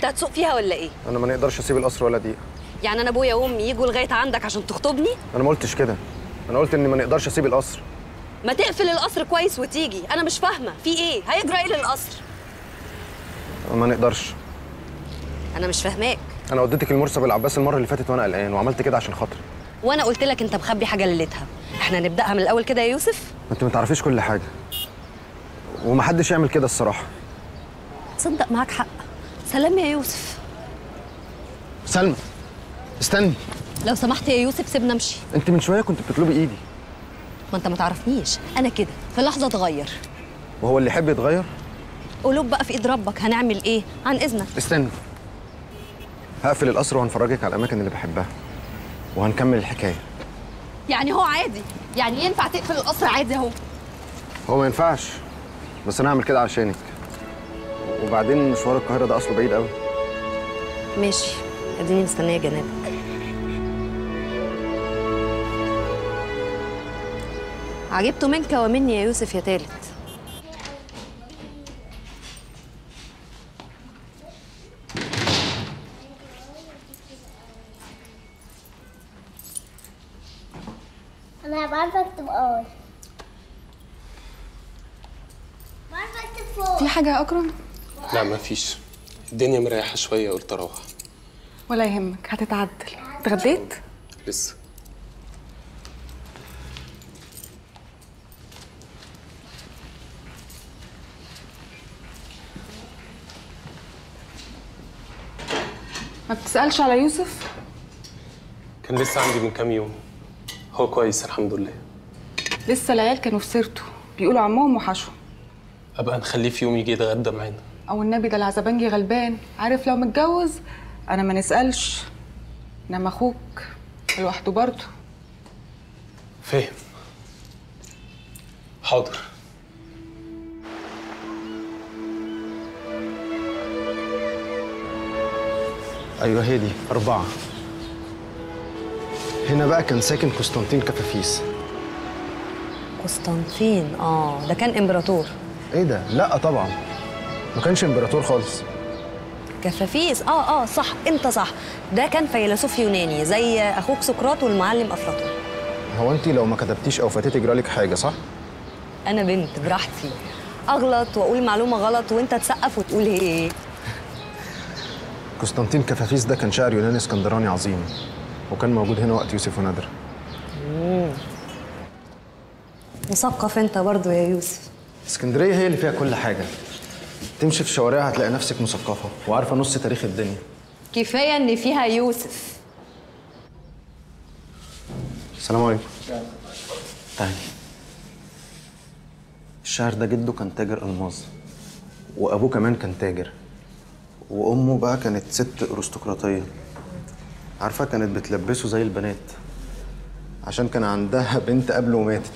انت هتسوق فيها ولا ايه انا ما نقدرش اسيب القصر ولا دقيقه يعني انا ابويا وامي يجوا لغايه عندك عشان تخطبني انا ما قلتش كده انا قلت اني ما نقدرش اسيب القصر ما تقفل القصر كويس وتيجي انا مش فاهمه في ايه هيجرى ايه للقصر ما نقدرش انا مش فاهماك انا وديتك المرسى بالعباس المره اللي فاتت وانا قلقان وعملت كده عشان خاطري وانا قلت لك انت مخبي حاجه ليلتها احنا نبداها من الاول كده يا يوسف انت ما تعرفيش كل حاجه ومحدش يعمل كده الصراحه تصدق معاك حق سلام يا يوسف سلمى استني لو سمحت يا يوسف سيبنا امشي انت من شويه كنت بتطلبي ايدي ما انت ما تعرفنيش انا كده في لحظه اتغير وهو اللي يحب يتغير قلوب بقى في ايد ربك هنعمل ايه عن اذنك استني هقفل القصر وهنفرجك على الاماكن اللي بحبها وهنكمل الحكايه يعني هو عادي يعني ينفع تقفل القصر عادي اهو هو ما ينفعش بس انا هعمل كده عشانك وبعدين مشوار القاهره ده اصله بعيد قوي ماشي اديني مستنيه جنابك عجبت منك ومني يا يوسف يا تالت انا بعرف اكتب اول بعرف اكتب فوق في حاجة يا أكرم؟ لا مفيش الدنيا مريحة شوية قلت أروح ولا يهمك هتتعدل اتغديت؟ لسه ما بتسألش على يوسف؟ كان لسه عندي من كام يوم هو كويس الحمد لله لسه العيال كانوا في سيرته بيقولوا عمهم وحشهم أبقى نخليه في يوم يجي يتغدى معانا أو النبي ده العزبنجي غلبان عارف لو متجوز أنا ما نسألش إنما أخوك لوحده برضه فاهم حاضر ايوه هي دي اربعه هنا بقى كان ساكن قسطنطين كفافيس قسطنطين اه ده كان امبراطور ايه ده لا طبعا ما كانش امبراطور خالص كفافيس اه اه صح انت صح ده كان فيلسوف يوناني زي اخوك سقراط والمعلم افلاطون هو انت لو ما كتبتيش او فاتتك جرالك حاجه صح انا بنت براحتي اغلط واقول معلومه غلط وانت تسقف وتقول ايه قسطنطين كفافيس ده كان شاعر يوناني اسكندراني عظيم وكان موجود هنا وقت يوسف ونادر مثقف انت برضو يا يوسف اسكندريه هي اللي فيها كل حاجه تمشي في شوارعها هتلاقي نفسك مثقفه وعارفه نص تاريخ الدنيا كفايه ان فيها يوسف السلام عليكم تعالي الشاعر ده جده كان تاجر الماظ وابوه كمان كان تاجر وامه بقى كانت ست ارستقراطيه عارفه كانت بتلبسه زي البنات عشان كان عندها بنت قبله وماتت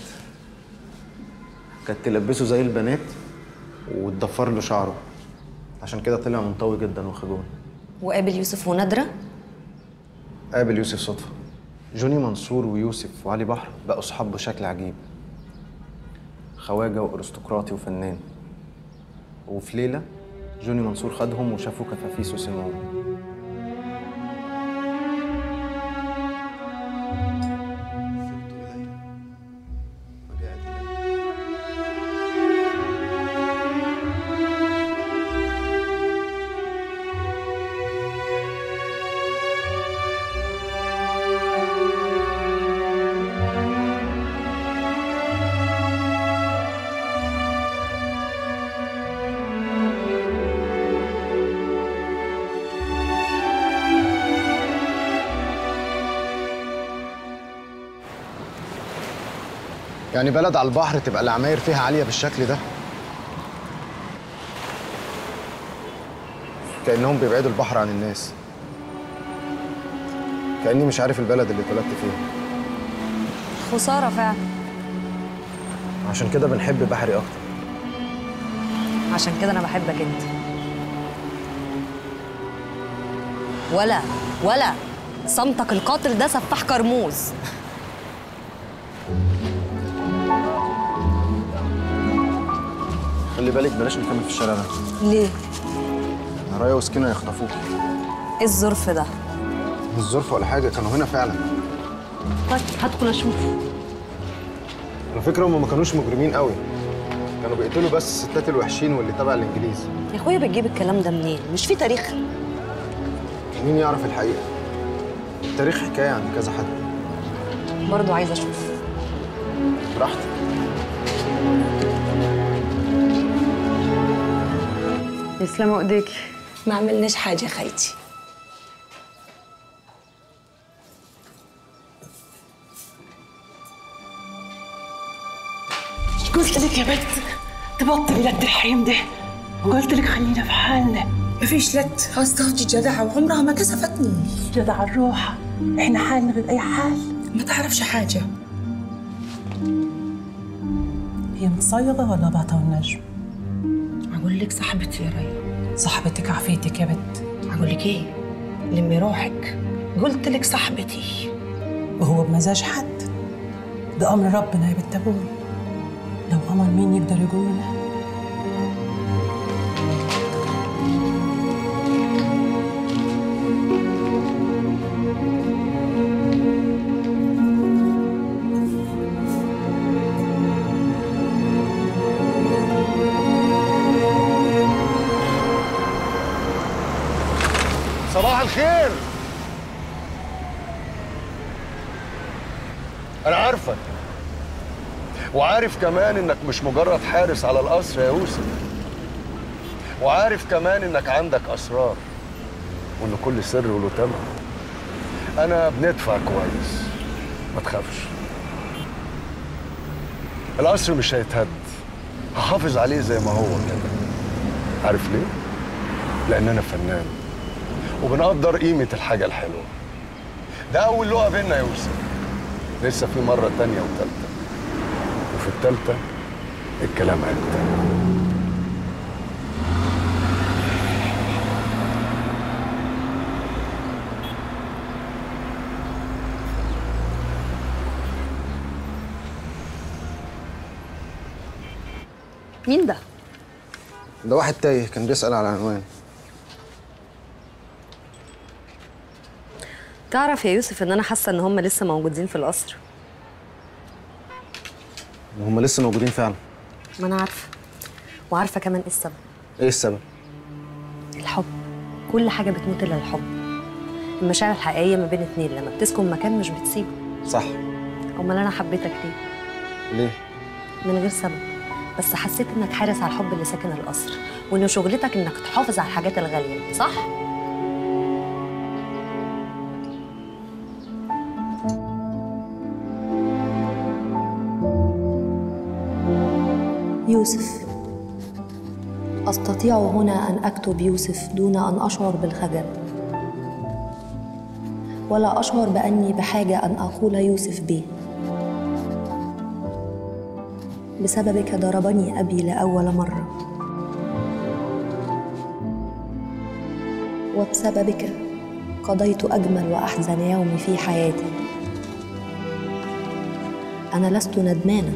كانت تلبسه زي البنات وتضفر له شعره عشان كده طلع منطوي جدا وخجول وقابل يوسف ونادره قابل يوسف صدفة جوني منصور ويوسف وعلي بحر بقوا صحاب بشكل عجيب خواجة وأرستقراطي وفنان وفي ليلة جوني منصور خدهم وشافوا كفافيس وسمعوا يعني بلد على البحر تبقى العماير فيها عالية بالشكل ده كأنهم بيبعدوا البحر عن الناس كأني مش عارف البلد اللي اتولدت فيها خساره فعلا عشان كده بنحب بحري أكتر عشان كده انا بحبك انت ولا ولا صمتك القاتل ده سفاح كرموز خلي بالك بلاش نكمل في الشارع ده ليه رايه وسكينه يخطفوك ايه الظرف ده مش ظرف ولا حاجه كانوا هنا فعلا طيب هدخل اشوف على فكره هم ما كانوش مجرمين قوي كانوا بيقتلوا بس الستات الوحشين واللي تبع الانجليز يا اخويا بتجيب الكلام ده منين مش في تاريخ مين يعرف الحقيقه التاريخ حكايه عن كذا حد برضه عايزه اشوف براحتك يسلموا ايديكي ما عملناش حاجه يا خالتي قلت لك يا بنت تبطلي لت الحريم ده وقلت لك خلينا في حالنا مفيش لت هستهجي جدعة وعمرها ما كسفتني جدع الروحة احنا حالنا غير اي حال ما تعرفش حاجة هي متصيدة ولا باطة والنجم أقول لك صاحبتي يا ريا صاحبتك عفيتك يا بنت أقول لك إيه لمي روحك قلت لك صاحبتي وهو بمزاج حد ده امر ربنا يا بنت ابوي لو امر مين يقدر يقول له صباح الخير انا عارفك وعارف كمان انك مش مجرد حارس على القصر يا يوسف وعارف كمان انك عندك اسرار وان كل سر له تمن انا بندفع كويس ما تخافش القصر مش هيتهد هحافظ عليه زي ما هو كده عارف ليه لان انا فنان وبنقدر قيمة الحاجة الحلوة ده أول لقا بينا يا يوسف لسه في مرة تانية وتالتة وفي التالتة الكلام أكتر مين ده ده واحد تايه كان بيسأل على عنوان تعرف يا يوسف ان انا حاسه ان هم لسه موجودين في القصر وهم لسه موجودين فعلا ما انا عارفه وعارفه كمان ايه السبب ايه السبب الحب كل حاجه بتموت الا الحب المشاعر الحقيقيه ما بين اتنين لما بتسكن مكان مش بتسيبه صح امال انا حبيتك ليه ليه من غير سبب بس حسيت انك حارس على الحب اللي ساكن القصر وان شغلتك انك تحافظ على الحاجات الغاليه صح يوسف استطيع هنا ان اكتب يوسف دون ان اشعر بالخجل ولا اشعر باني بحاجه ان اقول يوسف بيه بسببك ضربني ابي لاول مره وبسببك قضيت اجمل واحزن يوم في حياتي انا لست ندمانه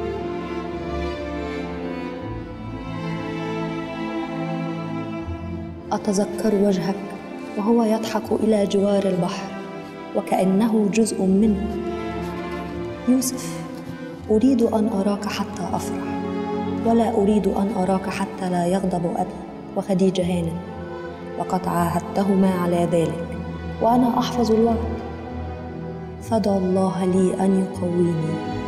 اتذكر وجهك وهو يضحك الى جوار البحر وكانه جزء منه يوسف اريد ان اراك حتى افرح ولا اريد ان اراك حتى لا يغضب ابي وخديجه هانم لقد عاهدتهما على ذلك وانا احفظ الوعد فادع الله لي ان يقويني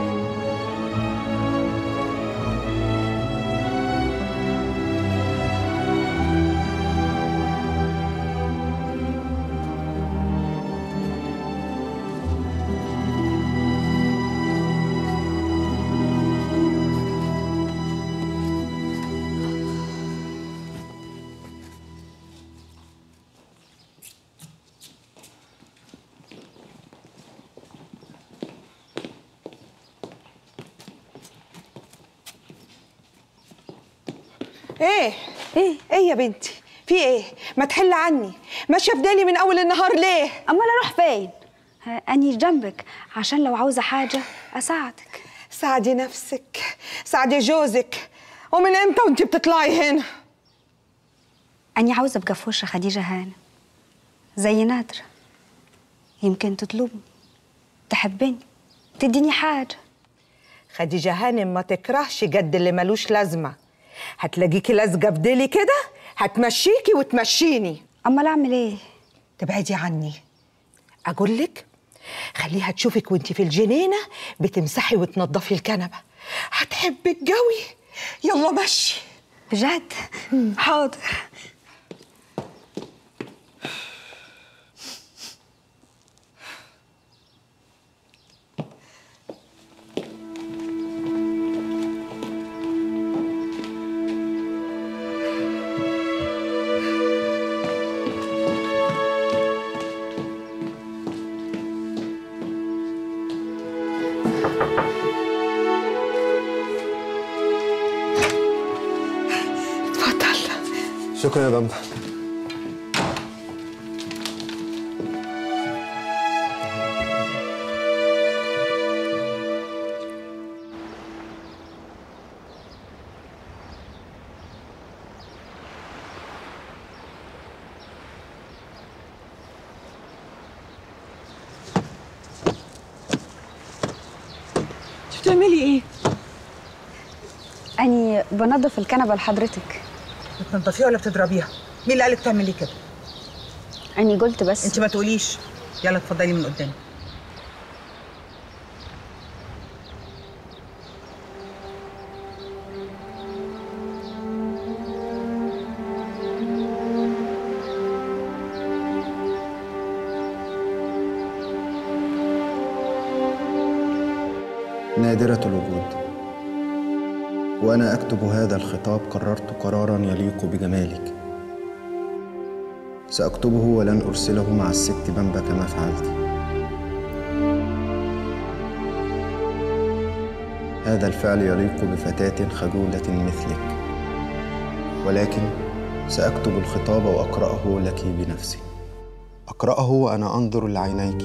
ايه ايه ايه يا بنتي في ايه ما تحل عني ماشيه في دالي من اول النهار ليه امال اروح فين ها، اني جنبك عشان لو عاوزه حاجه اساعدك ساعدي نفسك ساعدي جوزك ومن امتى وانت بتطلعي هنا أني عاوزة أبقى في وش خديجة هانم زي نادرة يمكن تطلبني تحبني تديني حاجة خديجة هانم ما تكرهش قد اللي ملوش لازمة هتلاقيكي لازقة في ديلي كده هتمشيكي وتمشيني أمال أعمل إيه؟ تبعدي عني أقول لك خليها تشوفك وانت في الجنينة بتمسحي وتنضفي الكنبة هتحبك قوي يلا مشي بجد؟ حاضر اتفضل شكرا يا بامبا انت بتعملي ايه؟ أني بنظف الكنبة لحضرتك بتنضفيها ولا بتضربيها؟ مين اللي قالك تعملي كده؟ أني قلت بس انت ما تقوليش يلا اتفضلي من قدامي نادرة الوجود وأنا أكتب هذا الخطاب قررت قرارا يليق بجمالك سأكتبه ولن أرسله مع الست بامبا كما فعلت هذا الفعل يليق بفتاة خجولة مثلك ولكن سأكتب الخطاب وأقرأه لك بنفسي أقرأه وأنا أنظر لعينيك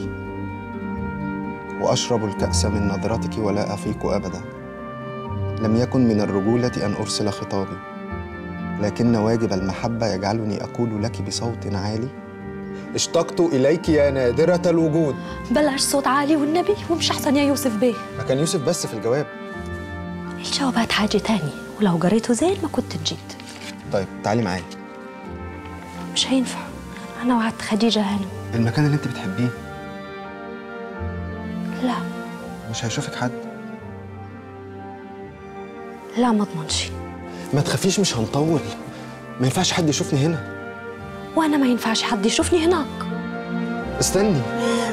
واشرب الكاس من نظرتك ولا افيق ابدا لم يكن من الرجوله ان ارسل خطابي لكن واجب المحبه يجعلني اقول لك بصوت عالي اشتقت اليك يا نادره الوجود بلش صوت عالي والنبي ومش أحسن يا يوسف بيه ما كان يوسف بس في الجواب الجوابات حاجة تاني ولو قريته زين ما كنت جيت طيب تعالي معايا مش هينفع أنا وعدت خديجة هانم المكان اللي انت بتحبيه لا مش هيشوفك حد لا ما اضمنش ما تخافيش مش هنطول ما ينفعش حد يشوفني هنا وأنا ما ينفعش حد يشوفني هناك استني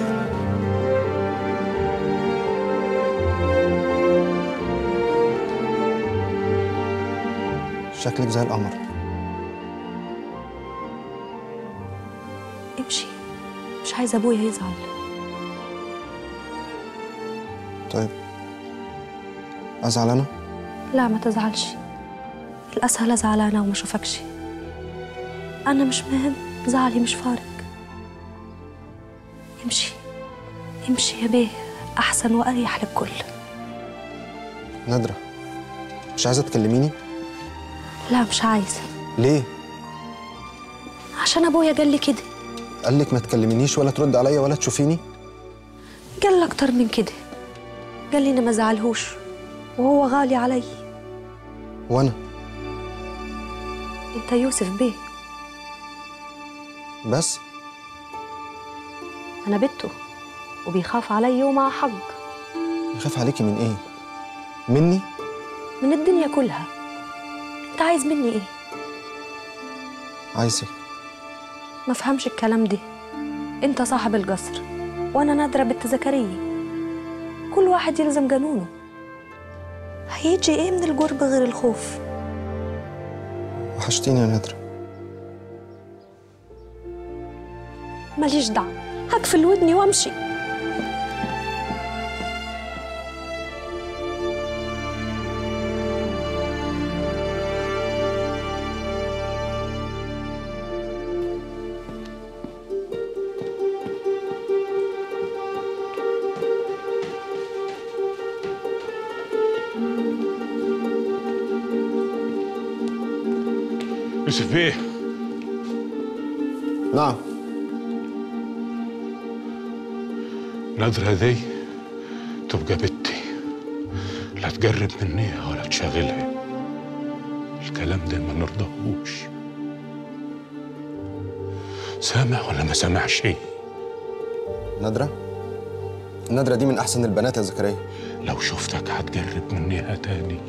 شكلك زي القمر امشي مش عايزة أبويا يزعل طيب ازعل انا لا ما تزعلش الأسهل أزعل أنا وما أشوفكش أنا مش مهم زعلي مش فارق امشي امشي يا بيه أحسن وأريح للكل نادره مش عايزه تكلميني لا مش عايزة ليه عشان أبويا قال لي كده قال لك ما تكلمينيش ولا ترد عليا ولا تشوفيني قال لي أكتر من كده قال لي إني ما زعلهوش وهو غالي علي وانا أنت يوسف بيه بس أنا بنته وبيخاف علي ومع حق يخاف عليكي من ايه مني من الدنيا كلها أنت عايز مني إيه؟ عايزك ما فهمش الكلام ده أنت صاحب القصر وأنا نادرة بنت زكريا كل واحد يلزم قانونه هيجي إيه من القرب غير الخوف وحشتيني يا نادره ماليش دعوة هقفل ودني وامشي يوسف بيه نعم نادرة دي تبقى بنتي لا تقرب منيها ولا تشغلها الكلام ده ما نرضاهوش سامع ولا ما سامعش نادرة نادرة دي من أحسن البنات يا زكريا لو شفتك هتقرب منيها تاني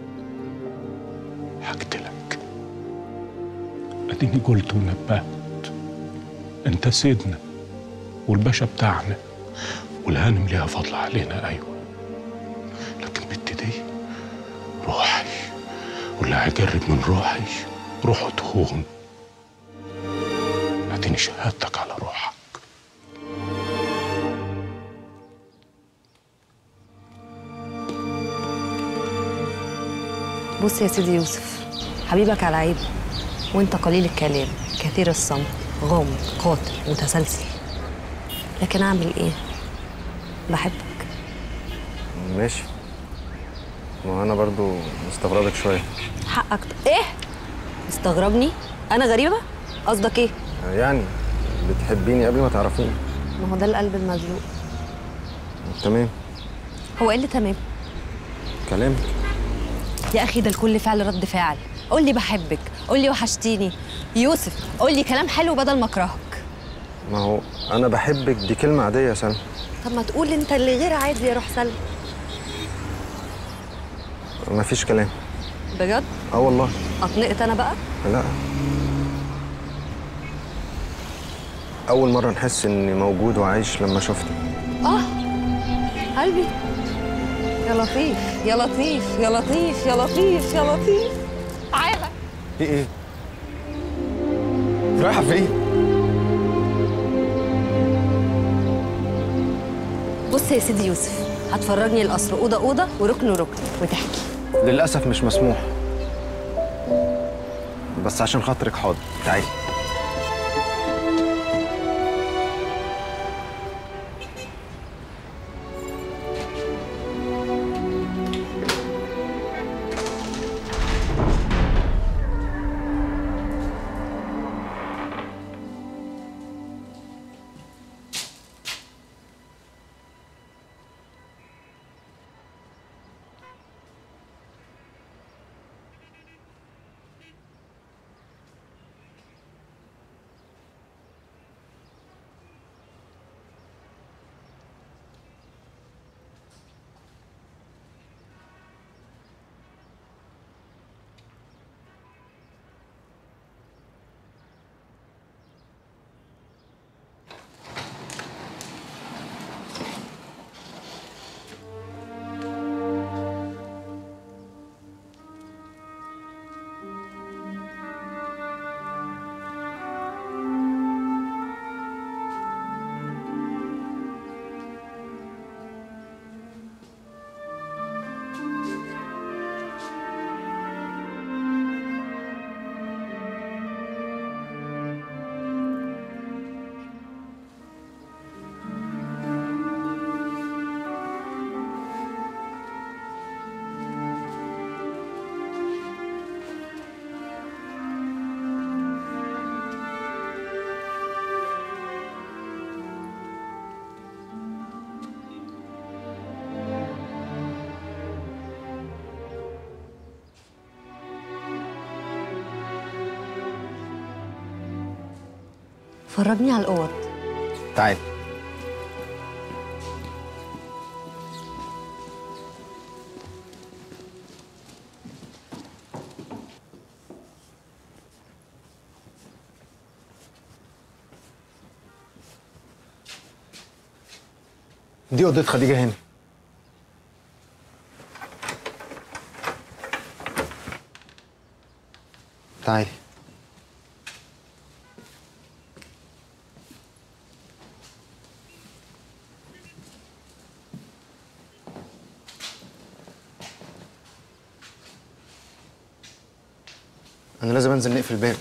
هقتلك اديني قلت ونبهت انت سيدنا والباشا بتاعنا والهانم ليها فضل علينا ايوه لكن بنتي دي روحي واللي هيقرب من روحي روحه تهون اديني شهادتك على روحك بص يا سيدي يوسف حبيبك على عيب وانت قليل الكلام كثير الصمت غامض قاتل متسلسل لكن اعمل ايه بحبك ماشي ما أنا برضو مستغربك شوية حقك ت- ايه مستغربني انا غريبه قصدك ايه يعني بتحبيني قبل ما تعرفيني ما هو ده القلب المزلوق تمام هو ايه اللي تمام كلام يا اخي ده الكل فعل رد فعل قول لي بحبك قول لي وحشتيني يوسف قول لي كلام حلو بدل ما اكرهك ما هو أنا بحبك دي كلمة عادية يا سلمى طب ما تقول انت اللي غير عادي يا روح سلمى مفيش كلام بجد اه والله اطنقت انا بقى لا أول مرة نحس إني موجود وعايش لما شفتك اه قلبي يا لطيف يا لطيف يا لطيف يا لطيف يا لطيف تعالى في إيه؟ رايحة فين؟ بص يا سيدي يوسف هتفرجني القصر اوضه اوضه وركن ركن وتحكي للأسف مش مسموح بس عشان خاطرك حاضر تعالي فرجني على الاوض تعالي دي أوضة خديجة هنا تعالي أنا لازم أنزل نقفل الباب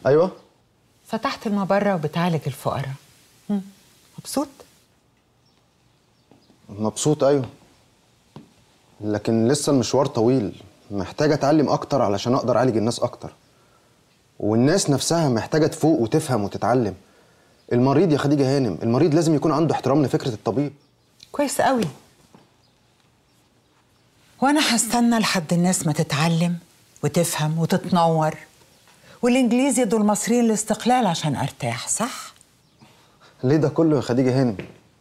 ايوه فتحت المبرة وبتعالج الفقراء هم، مبسوط؟ مبسوط ايوه لكن لسه المشوار طويل محتاج اتعلم اكتر علشان اقدر اعالج الناس اكتر والناس نفسها محتاجه تفوق وتفهم وتتعلم المريض يا خديجه هانم المريض لازم يكون عنده احترام لفكره الطبيب كويس قوي وانا هستنى لحد الناس ما تتعلم وتفهم وتتنور والانجليز يدوا المصريين الاستقلال عشان ارتاح صح ليه ده كله يا خديجه هانم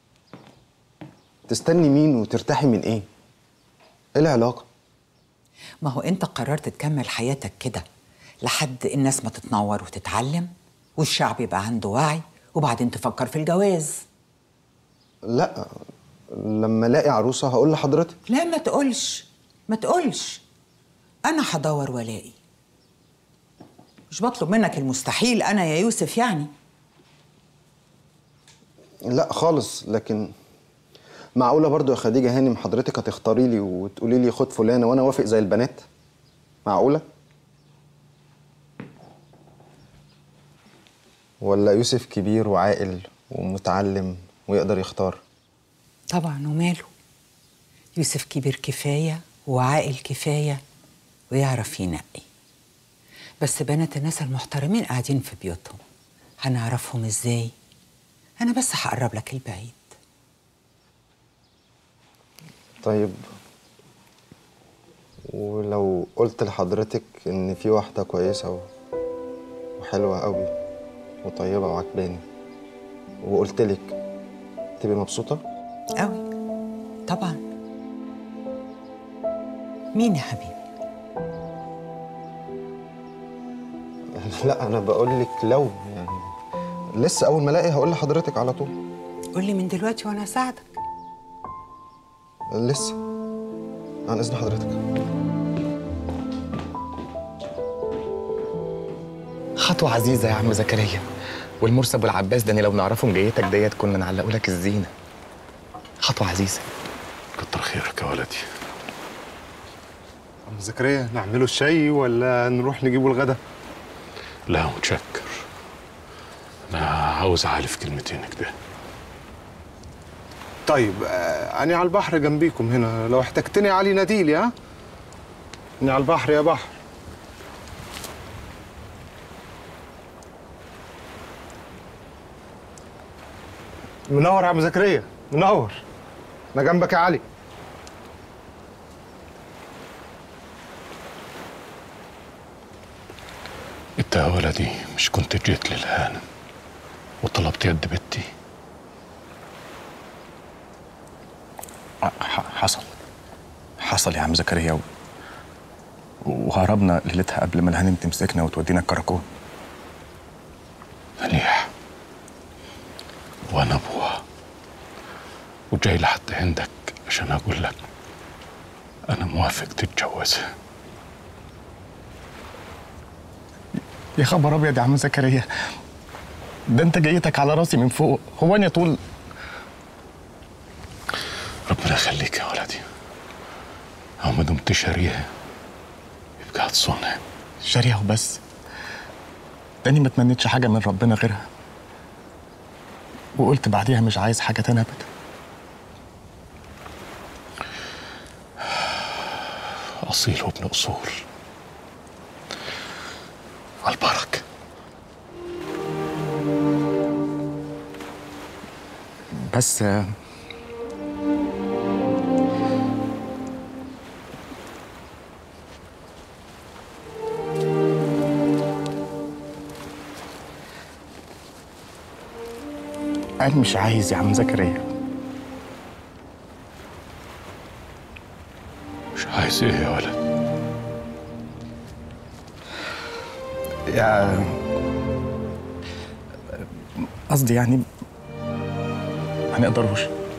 تستني مين وترتاحي من ايه ايه العلاقه ما هو انت قررت تكمل حياتك كده لحد الناس ما تتنور وتتعلم والشعب يبقى عنده وعي وبعدين تفكر في الجواز لا لما الاقي عروسه هقول لحضرتك لا ما تقولش ما تقولش انا هدور والاقي مش بطلب منك المستحيل انا يا يوسف يعني لا خالص لكن معقوله برضو يا خديجه هانم حضرتك هتختاري لي وتقولي لي خد فلانه وانا وافق زي البنات معقوله ولا يوسف كبير وعاقل ومتعلم ويقدر يختار طبعا وماله يوسف كبير كفايه وعاقل كفايه ويعرف ينقي بس بنات الناس المحترمين قاعدين في بيوتهم هنعرفهم ازاي انا بس هقرب لك البعيد طيب ولو قلت لحضرتك ان في واحده كويسه و- وحلوه قوي وطيبه وعجباني وقلت لك تبقي مبسوطه قوي طبعا مين يا حبيبي لا انا بقول لك لو يعني لسه اول ما الاقي هقول لحضرتك على طول قول لي من دلوقتي وانا اساعدك لسه عن اذن حضرتك خطوة عزيزة يا عم زكريا والمرسي ابو العباس ده أنا لو نعرفهم جايتك ديت كنا نعلقوا لك الزينة خطوة عزيزة كتر خيرك يا ولدي عم زكريا نعمله الشاي ولا نروح نجيبه الغدا لا متشكر انا عاوز اعرف كلمتين كده طيب آه، أنا على البحر جنبيكم هنا لو احتجتني علي ناديلي ها أنا على البحر يا بحر منور يا عم زكريا منور انا جنبك يا علي انت يا ولدي مش كنت جيت للهانم وطلبت يد بنتي ح- حصل حصل يا عم زكريا و... وهربنا ليلتها قبل ما الهانم تمسكنا وتودينا الكراكون مليح وانا ابوها وجاي لحد عندك عشان اقول لك انا موافق تتجوزها يا خبر ابيض يا عم زكريا ده انت جايتك على راسي من فوق هو انا طول ربنا يخليك يا ولدي او ما دمت شاريها يبقى هتصونها شاريها وبس تاني ما تمنيتش حاجة من ربنا غيرها وقلت بعديها مش عايز حاجة تانية أبدا اصيل وابن اصول البركه بس آه، أنا مش عايز يا عم زكريا مش عايز ايه يا ولد يا قصدي يعني ما نقدروش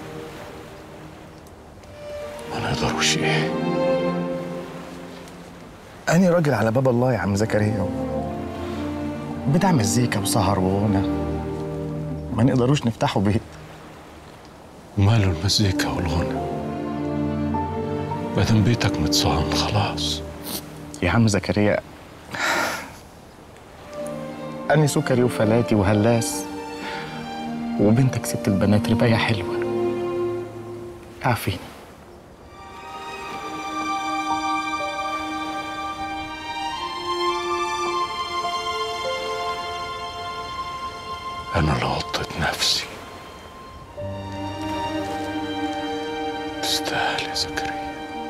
ما نقدروش ايه أنا راجل على باب الله يا عم زكريا بتاع مزيكا وسهر وغنى ما نقدروش نفتحوا بيت وماله المزيكا والغنى بدل بيتك متصان خلاص يا عم زكريا أنا سكري وفلاتي وهلاس وبنتك ست البنات رباية حلوة عافيني أنا اللي غطيت نفسي تستاهل يا زكريا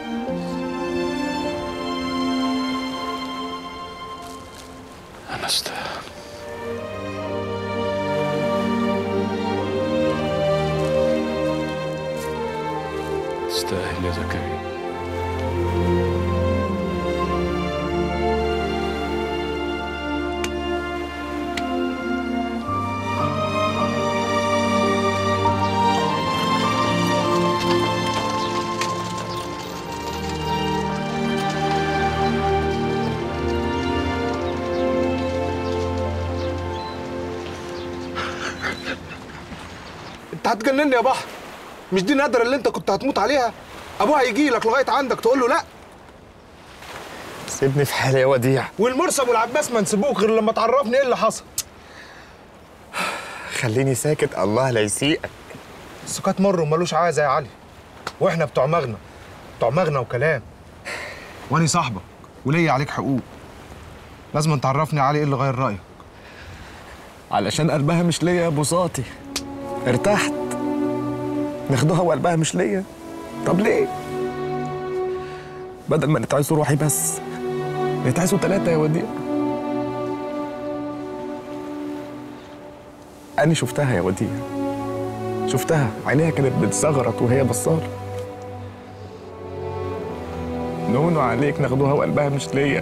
أنا أستاهل تستاهل يا زكريا انت هتجنني يا بحر مش دي نادرة اللي انت كنت هتموت عليها ابوها يجي لك لغايه عندك تقول له لا سيبني في حالي يا وديع والمرسم والعباس ما نسيبوك غير لما تعرفني ايه اللي حصل خليني ساكت الله لا يسيئك السكات مر ومالوش عايزه يا علي واحنا بتوع مغنى بتوع مغنى وكلام واني صاحبك وليا عليك حقوق لازم تعرفني يا علي ايه اللي غير رايك علشان قلبها مش ليا يا بساطي ارتحت ناخدوها وقلبها مش ليا طب ليه بدل ما نتعزوا روحي بس نتعزوا ثلاثة يا وديع أنا شفتها يا وديع شفتها عينيها كانت بتزغرط وهي بصالة نونو عليك ناخدوها وقلبها مش ليا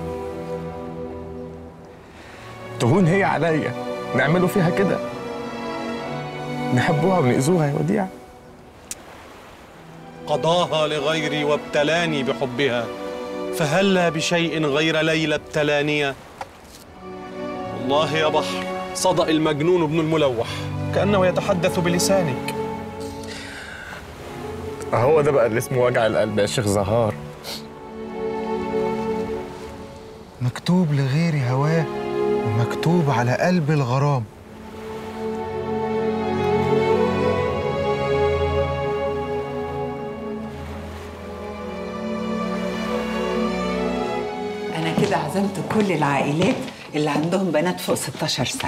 تهون هي عليا نعملوا فيها كده نحبوها ونأذوها يا وديع قضاها لغيري وابتلاني بحبها فهلا بشيء غير ليلى ابتلانية والله يا بحر صدأ المجنون ابن الملوح كأنه يتحدث بلسانك هو ده بقى اللي اسمه وجع القلب يا شيخ زهار مكتوب لغيري هواه ومكتوب على قلب الغرام أنا كده عزمت كل العائلات اللي عندهم بنات فوق 16 سنة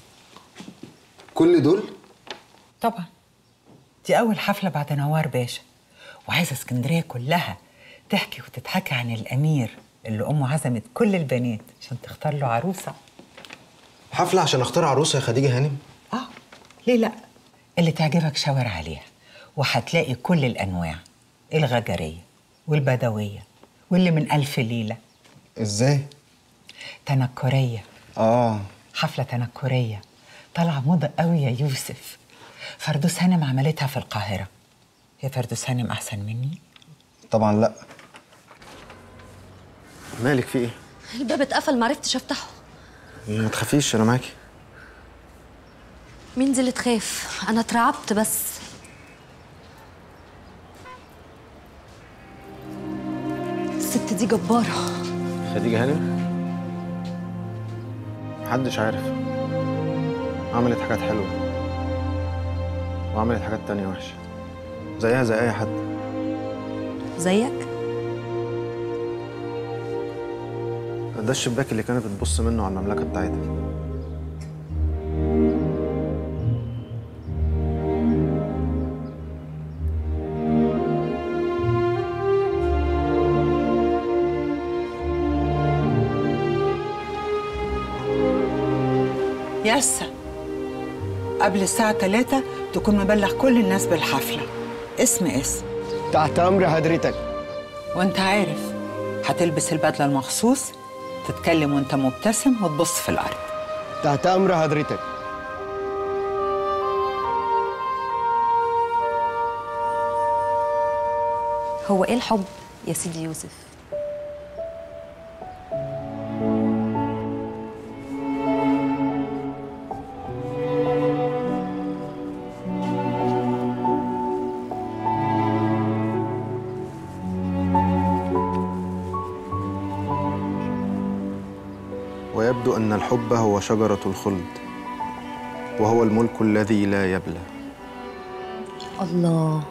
كل دول طبعا دي أول حفلة بعد نوار باشا وعايزة اسكندرية كلها تحكي وتتحكي عن الأمير اللي أمه عزمت كل البنات عشان تختار له عروسة حفله عشان اختار عروسه يا خديجه هانم ليه لأ اللي تعجبك شاور عليها وهتلاقي كل الأنواع الغجرية والبدوية واللي من ألف ليلة ازاي تنكرية اه حفلة تنكرية طالعة موضة قوي يا يوسف فردوس هانم عملتها في القاهرة هي فردوس هانم أحسن مني؟ طبعا لا مالك في ايه الباب اتقفل معرفتش افتحه ما تخافيش انا معاكي مين دي اللي تخاف انا اترعبت بس الست دي جبارة خديجه هانم محدش عارف عملت حاجات حلوه وعملت حاجات تانية وحشه زيها زي اي حد زيك ده الشباك اللي كانت بتبص منه على المملكه بتاعتها يسا قبل الساعة 3 تكون مبلغ كل الناس بالحفلة اسم اسم تحت امر حضرتك وانت عارف هتلبس البدلة المخصوص تتكلم وانت مبتسم وتبص في الأرض تحت امر حضرتك هو ايه الحب يا سيدي يوسف ويا يبدو أن الحب هو شجرة الخلد وهو الملك الذي لا يبلى الله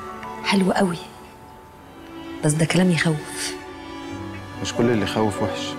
حلو قوي بس ده كلام يخوف مش كل اللي يخوف وحش